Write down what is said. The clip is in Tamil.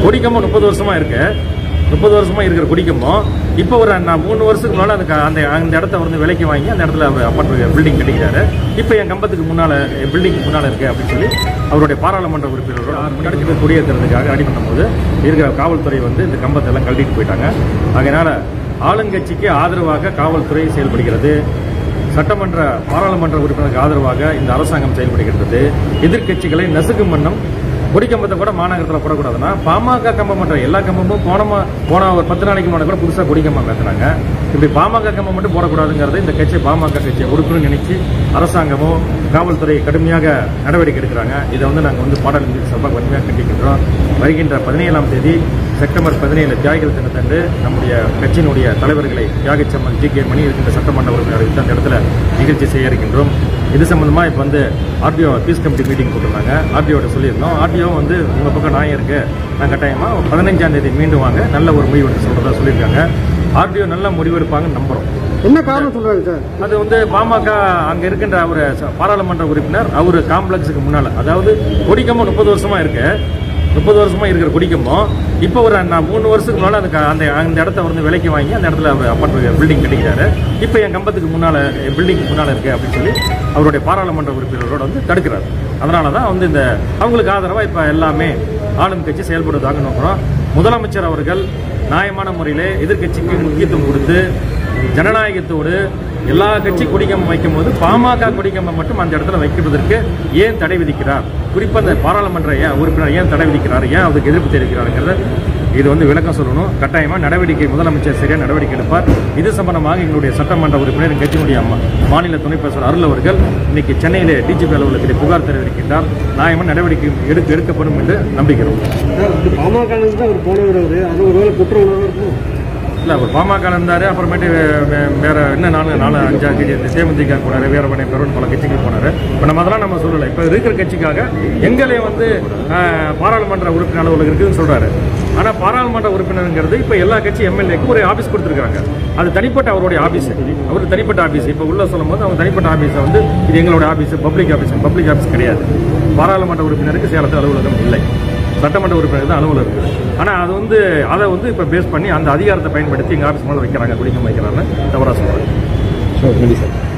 கொடிக்கம்பம் முப்பது வருஷமா இருக்கு முப்பது வருஷமா இருக்கிற குடிக்கம்பம் இப்போ ஒரு நான் மூணு வருஷத்துக்கு முன்னால அந்த க- அந்த அந்த இடத்த வந்து விலைக்கு வாங்கி அந்த இடத்துல அவர் அப்பார்ட்மெண்ட் பில்டிங் கட்டிக்கிறாரு இப்போ என் கம்பத்துக்கு முன்னால என் பில்டிங்க்கு முன்னால இருக்கு அப்படின்னு சொல்லி அவருடைய பாராளுமன்ற உறுப்பினரோட அடுத்து குடியேற்றுறதுக்காக ரெடி பண்ணும்போது இருக்கிற காவல்துறை வந்து இந்த கம்பத்தை எல்லாம் கழட்டிட்டு போயிட்டாங்க அதனால ஆளுங்கட்சிக்கு ஆதரவாக காவல்துறை செயல்படுகிறது சட்டமன்ற பாராளுமன்ற உறுப்பினருக்கு ஆதரவாக இந்த அரசாங்கம் செயல்படுகின்றது எதிர்க்கட்சிகளை நசுக்கும் வண்ணம் கொடிக்கம்பத்தை கூட மாநகரத்தில் போடக்கூடாதுன்னா பாமக கம்பம் பண்ற எல்லா கம்பமும் போன மா- போன ஒரு பத்து நாளைக்கு முன்னாடி கூட புதுசாக கொடிக்கம்பம் பேசுறாங்க இப்படி பாமக கம்பம் மட்டும் போடக்கூடாதுங்கிறது இந்த கட்சி பாமக கட்சியை உறுப்பினர் நினைச்சு அரசாங்கமும் காவல்துறை கடுமையாக நடவடிக்கை எடுக்கிறாங்க இதை வந்து நாங்கள் வந்து பாடல் சபா வன்மையாக கண்டிக்கின்றோம் வருகின்ற பதினேழாம் தேதி செப்டம்பர் பதினேழு தியாகிகள் தினத்தன்று நம்முடைய கட்சியினுடைய தலைவர்களை தியாகச்சம்மன் ஜி கே மணி இருக்கின்ற சட்டமன்ற உறுப்பினர்கள் அந்த இடத்துல நிகழ்ச்சி செய்ய இருக்கின்றோம் இது சம்பந்தமா இப்போ வந்து ஆர்டிஓ பீஸ் கமிட்டி மீட்டிங் போட்டிருந்தாங்க ஆர்டிஓட சொல்லியிருந்தோம் ஆர்டிஓ வந்து உங்க பக்கம் நியாயம் இருக்கு நான் கட்டாயமா பதினஞ்சாம் தேதி மீண்டும் வாங்க நல்ல ஒரு முடிவு எடுத்து சொல்றதா சொல்லியிருக்காங்க ஆர்டிஓ நல்ல முடிவெடுப்பாங்கன்னு நம்புறோம் என்ன காரணம் சொல்றாங்க சார் அது வந்து பாமக அங்க இருக்கின்ற அவர் பாராளுமன்ற உறுப்பினர் அவரு காம்ப்ளெக்ஸுக்கு முன்னால அதாவது கொடிக்கம்பம் முப்பது வருஷமா இருக்கு முப்பது வருஷமா இருக்கிற குடிக்கம்பம் இப்போ ஒரு நான் மூணு வருஷத்துக்கு முன்னால அந்த க- அந்த அந்த இடத்த வந்து விலைக்கு வாங்கி அந்த இடத்துல அவர் அப்பார்ட்மெண்ட் பில்டிங் கட்டிக்கிறாரு இப்போ என் கம்பத்துக்கு முன்னால என் பில்டிங்க்கு முன்னால இருக்கு அப்படின்னு சொல்லி அவருடைய பாராளுமன்ற உறுப்பினரோட வந்து தடுக்கிறார் அதனால தான் வந்து இந்த அவங்களுக்கு ஆதரவா இப்போ எல்லாமே ஆளும் கட்சி செயல்படுவதாக நோக்கிறோம் முதலமைச்சர் அவர்கள் நியாயமான முறையிலே எதிர்க்கட்சிக்கு முக்கியத்துவம் கொடுத்து ஜனநாயகத்தோடு எல்லா கட்சி கொடிக்கம்பம் வைக்கும் போது பாமக கொடிக்கம்பம் மட்டும் அந்த இடத்துல வைக்கிறதற்கு ஏன் தடை விதிக்கிறார் குறிப்பா அந்த பாராளுமன்ற ஏன் உறுப்பினர் ஏன் தடை விதிக்கிறார் ஏன் அதுக்கு எதிர்ப்பு தெரிவிக்கிறாருங்கிறத இது வந்து விளக்கம் சொல்லணும் கட்டாயமா நடவடிக்கை முதலமைச்சர் சரியா நடவடிக்கை எடுப்பார் இது சம்பந்தமாக எங்களுடைய சட்டமன்ற உறுப்பினர் எங்கள் கட்சியினுடைய அம்மா மாநில துணை பேசுவர் அருள் அவர்கள் இன்னைக்கு சென்னையிலே டிஜிபி அலுவலகத்தில் புகார் தெரிவிக்கின்றார் நியாயமான நடவடிக்கை எடுக்க எடுக்கப்படும் என்று நம்புகிறோம் பாமக தான் அவர் போனவர் அவரு அது ஒருவேளை குற்ற உணர்வு இருக்கும் இல்ல அவர் பாமக இருந்தாரு அப்புறமேட்டு வே- வே- வேற இன்னும் நாலு நாலு அஞ்சாறு கட்சி இந்த தேமுதிக போனாரு வீரமணி பெருவன் பல கட்சிகள் போனாரு இப்போ நம்ம அதெல்லாம் நம்ம சொல்லல இப்போ இருக்கிற கட்சிக்காக எங்களே வந்து ஆஹ், பாராளுமன்ற உறுப்பினர் அலுவலகம் இருக்குதுன்னு சொல்றாரு ஆனா பாராளுமன்ற உறுப்பினருங்கிறது இப்போ எல்லா கட்சி எம்எல்ஏக்கும் ஒரு ஆபீஸ் கொடுத்துருக்காங்க அது தனிப்பட்ட அவருடைய ஆபீஸ் அவர் தனிப்பட்ட ஆபீஸ் இப்போ உள்ள சொல்லும் போது அவங்க தனிப்பட்ட ஆபீஸை வந்து இது எங்களோட office public office public office கிடையாது பாராளுமன்ற உறுப்பினருக்கு சேலத்தில் அலுவலகம் இல்லை சட்டமன்ற உறுப்பினர் தான் அலுவலர் இருக்குது ஆனால் அது வந்து அதை வந்து இப்போ பேஸ் பண்ணி அந்த அதிகாரத்தை பயன்படுத்தி எங்கள் ஆஃபீஸ் மேலே வைக்கிறாங்க குடிக்கம் வைக்கிறாங்க தவறாக சொல்கிறாங்க சார் நன்றி சார்